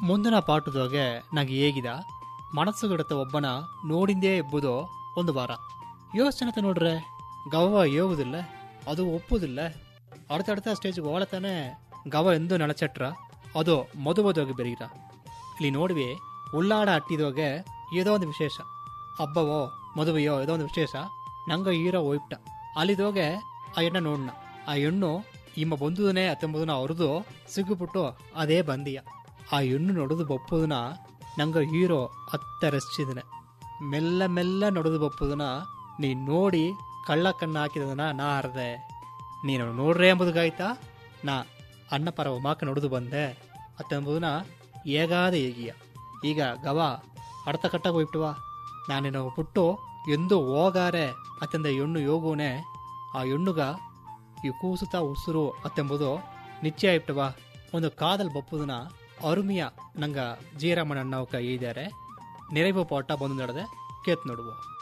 ಮುಂದಿನ ಪಾಠದೊಳಗೆ ನಂಗೆ ಹೇಗಿದ ಮನಸ್ಸು ಗಿಡತ ಒಬ್ಬನ ನೋಡಿಂದೇ ಇಬ್ಬುದು ಒಂದು ವಾರ ಯೋಚನೆ ನೋಡ್ರೆ ಗವ ಯೋಗುದಿಲ್ಲ ಅದು ಒಪ್ಪುದಿಲ್ಲ ಅಡ್ತಡ್ತ ಸ್ಟೇಜ್ಗೆ ಓಳತಾನೆ ಗವ ಎಂದು ನಳಚಟ್ರ ಅದು ಮದುವದೋಗಿ ಬೆರೀರ ಇಲ್ಲಿ ನೋಡ್ವಿ ಉಳ್ಳಾಡ ಅಟ್ಟಿದೋಗೆ ಏದೋ ಒಂದು ವಿಶೇಷ ಹಬ್ಬವೋ ಮದುವೆಯೋ ಏದೋ ಒಂದು ವಿಶೇಷ ನಂಗ ಈರ ಹೋಯ್ಬಿಟ್ಟ ಅಲ್ಲಿದೋಗೆ ಆ ಹೆಣ್ಣ ನೋಡ್ನ ಆ ಹೆಣ್ಣು ಇಮ್ಮ ಬಂದುದನೇ ಹತ್ತೊಂಬದನ ಅವ್ರದ್ದು ಸಿಗ್ಬಿಟ್ಟು ಅದೇ ಬಂದಿಯ ಆ ಹೆಣ್ಣು ನೋಡುದು ಬಪ್ಪುದನ ನಂಗ ಹೀರೋ ಹತ್ತ ರಸಿಸಿದನೆ ಮೆಲ್ಲ ಮೆಲ್ಲ ನೋಡುದು ಬಪ್ಪುದನ ನೀ ನೋಡಿ ಕಳ್ಳ ಕಣ್ಣ ಹಾಕಿದನ ನಾ ಹರ್ದೆ ನೀನು ನೋಡ್ರೆ ಎಂಬುದಾಯ್ತಾ ನಾ ಅಣ್ಣ ಪರ ಮಾಕ ನೋಡುದು ಬಂದೆ ಅತ್ತೆಂಬುದನ ಹೇಗಾದ ಹೇಗಿಯ ಈಗ ಗವ ಅರ್ಥ ಕಟ್ಟಾಗ ಹೋಯ್ಬಿಟ್ಟುವ ನಾನೇನು ಪುಟ್ಟು ಎಂದು ಹೋಗಾರೆ ಅತ್ತೆಂದ ಹೆಣ್ಣು ಯೋಗುವನೆ ಆ ಹೆಣ್ಣುಗ ಈ ಕೂಸುತ್ತ ಉಸಿರು ಅತ್ತೆಂಬುದು ನಿಶ್ಚಯ ಇಟ್ಟವ ಒಂದು ಕಾದಲ್ ಬಪ್ಪುದನ ಅರುಮಿಯ ನಂಗ ಜೀರಮ್ಮನ ಅಣ್ಣವಕ ಇದ್ದಾರೆ ನೆರೆಬು ಪಾಟ ಬಂದು ನಡೆದೆ ಕೇತ್ ನೋಡುವ